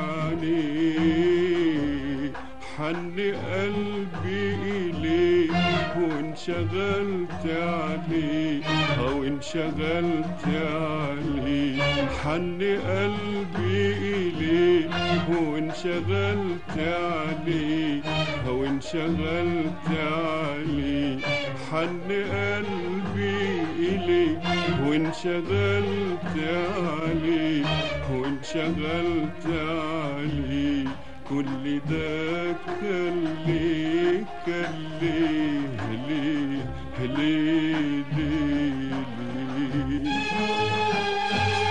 عليه حن قلبي إليه وانشغلت عليه أو انشغلت عليه حن قلبي إليه وانشغلت عليه أو انشغلت عليه حن قلبي إليه وانشغلت عليه وانشغلت عليه كل ده كان ليه كان ليه ليه ليه ليه ليه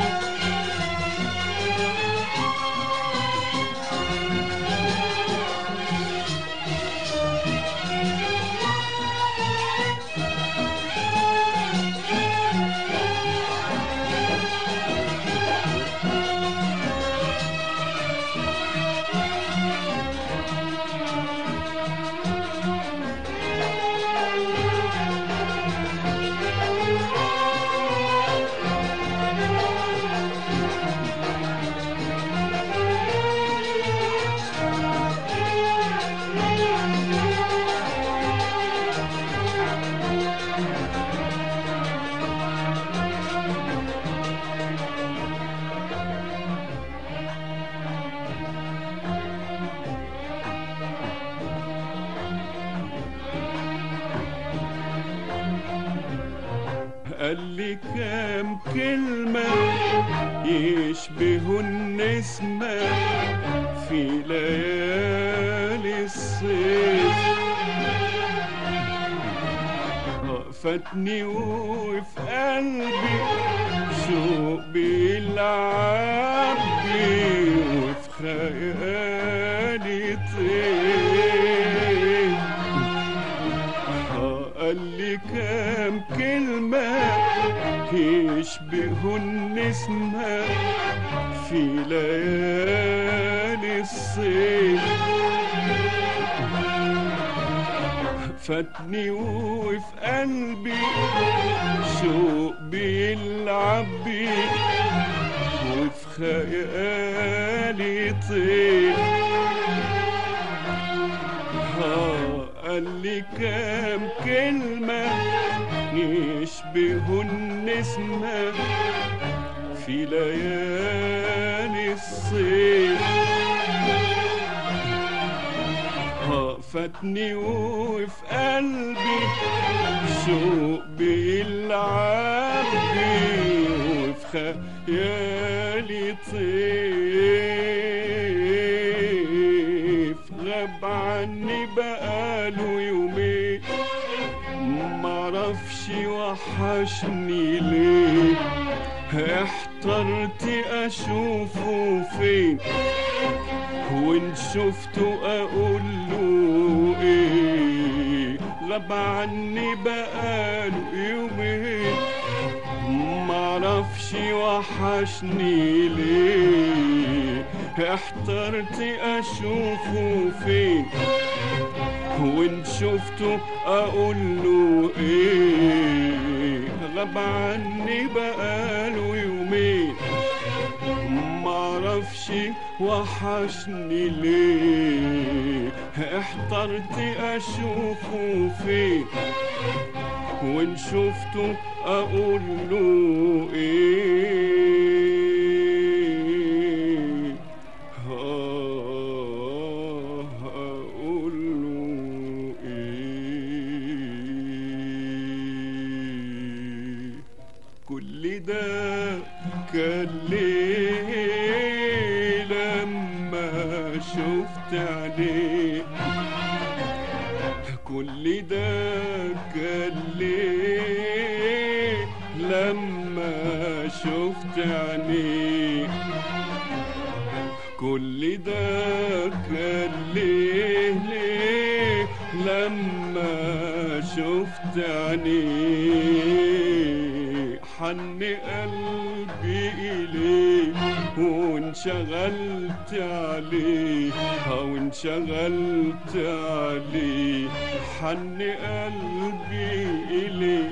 قال لي كام كلمة يشبهوا النسمة في ليالي الصيف فاتني وفي قلبي شوق بيلعب بي وفي خيالي طير قال لي كام كلمة يشبهوا النسمة في ليالي الصيف فاتني وفي قلبي شوق بيلعب بي وفي خيالي طير قال لي كام كلمة يشبهوا النسمة في ليالي الصيف فاتني وفي قلبي شوق بيلعب بي وفي خيالي طيف غاب عني بقاله يومين معرفش وحشني ليه احترت اشوفه فين وان شفته اقول له ايه غاب عني بقاله يومين معرفش وحشني ليه احترت اشوفه فين وان شفته اقول له ايه غاب عني بقاله يومين معرفش وحشني ليه احترت اشوفه فين وان شفته اقول له ايه آه اقول له ايه كل ده كان ليه لما شفت عليه كل ده كان ليه لما شفت عينيه كل ده كان ليه ليه لما شفت عينيه حن قلبي إليه وانشغلت عليه أو انشغلت عليه حن قلبي إليه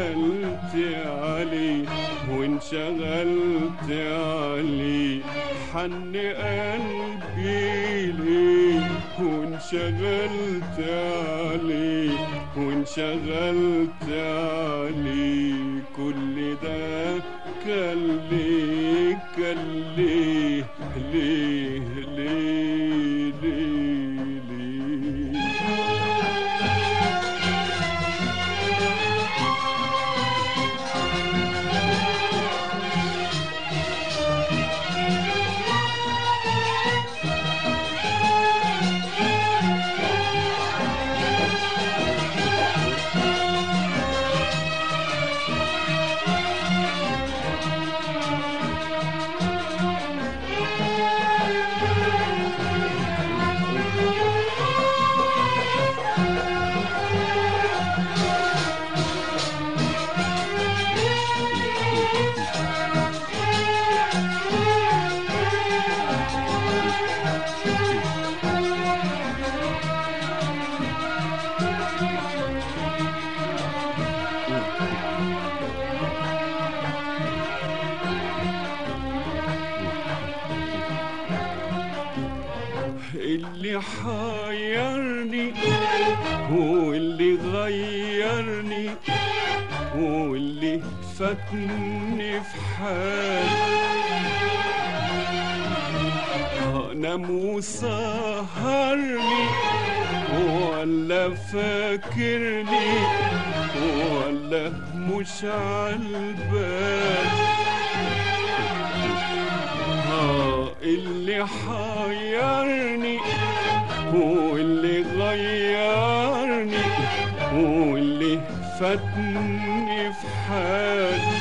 وانشغلت عليه وانشغلت عليه حن حن قلبي ليه وانشغلت عليه وانشغلت عليه كل ده كان ليه كان ليه ليه ليه ليه ليه اللي حيرني هو اللي غيرني هو اللي فاتني في حالي نام وسهرني ولا فاكرني ولا مش عالبال آه، اللي حيرني هو اللي غيرني هو اللي فاتني في حالي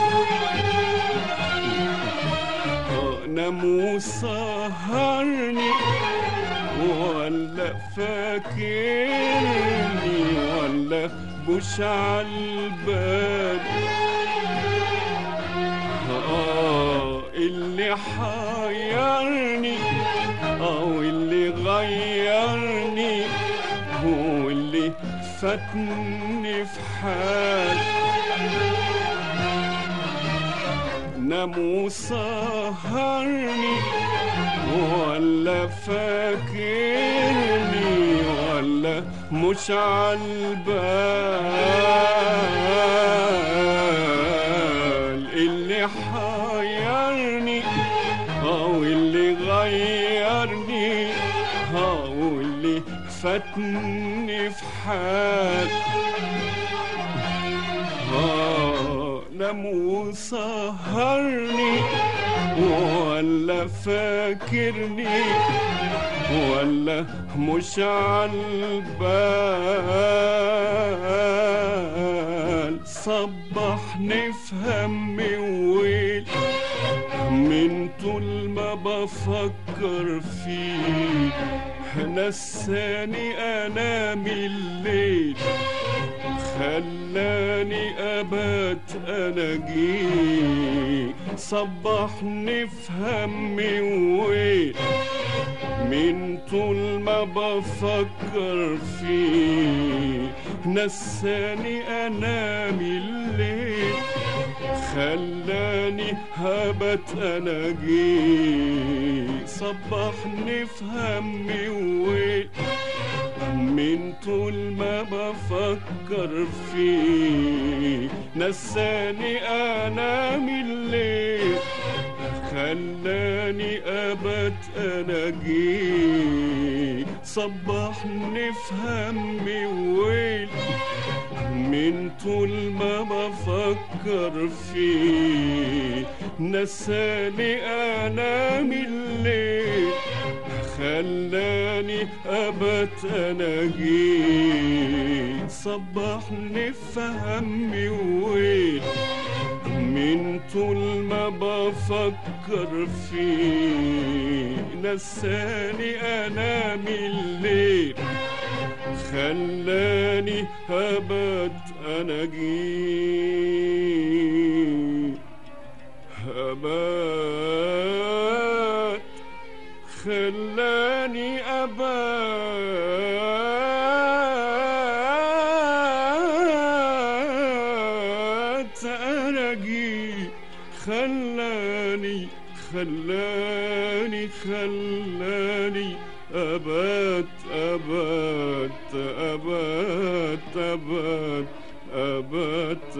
آه، نام وسهرني ولا فاكرني ولا مش عالبال آه اللي حيرني أو اللي غيرني هو اللي فاتني في حال نام وسهرني ولا فاكرني ولا مش عالبال اللي حيرني او اللي غيرني او اللي فاتني في حال آه، نام وسهرني ولا فاكرني ولا مش عالبال صبحني في همي وويل من طول ما بفكر فيه نساني انام الليل خلاني ابات اناجيه صبحني في همي وويل من طول ما بفكر فيه نساني انام الليل خلاني هبت اناجيه صبحني في همي وويل من طول ما بفكر فيه نساني انام الليل خلاني ابات اناجيه صبحني في همي وويل من طول ما بفكر فيه نساني انام الليل خلاني ابات اناجيه صبحني في همي وويل من طول ما بفكر فيه نساني انام الليل خلاني هبت اناجيه هبت خلاني أبات أرقي خلاني خلاني خلاني أبات أبات أبات أبات أبات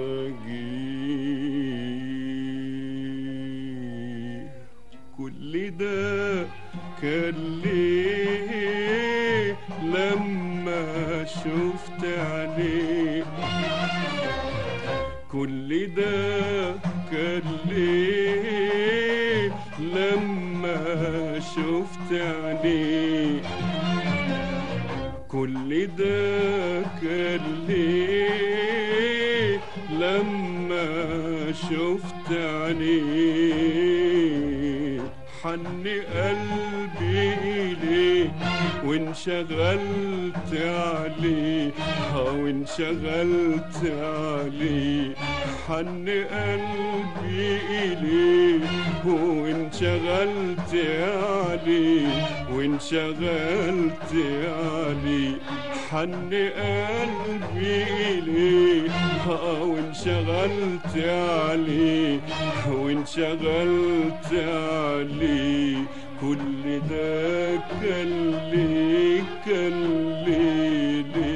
ألاقيه كل ده كان ليه لما شفت عليه كل ده كان ليه لما شفت عليه كل ده كان ليه لما شفت عليه حن قلبي إليه وانشغلت عليه اه وانشغلت عليه حن قلبي إليه وانشغلت عليه وانشغلت عليه حن قلبي إليه اه وانشغلت عليه وانشغلت عليه كل ده كان ليه كان ليه ليه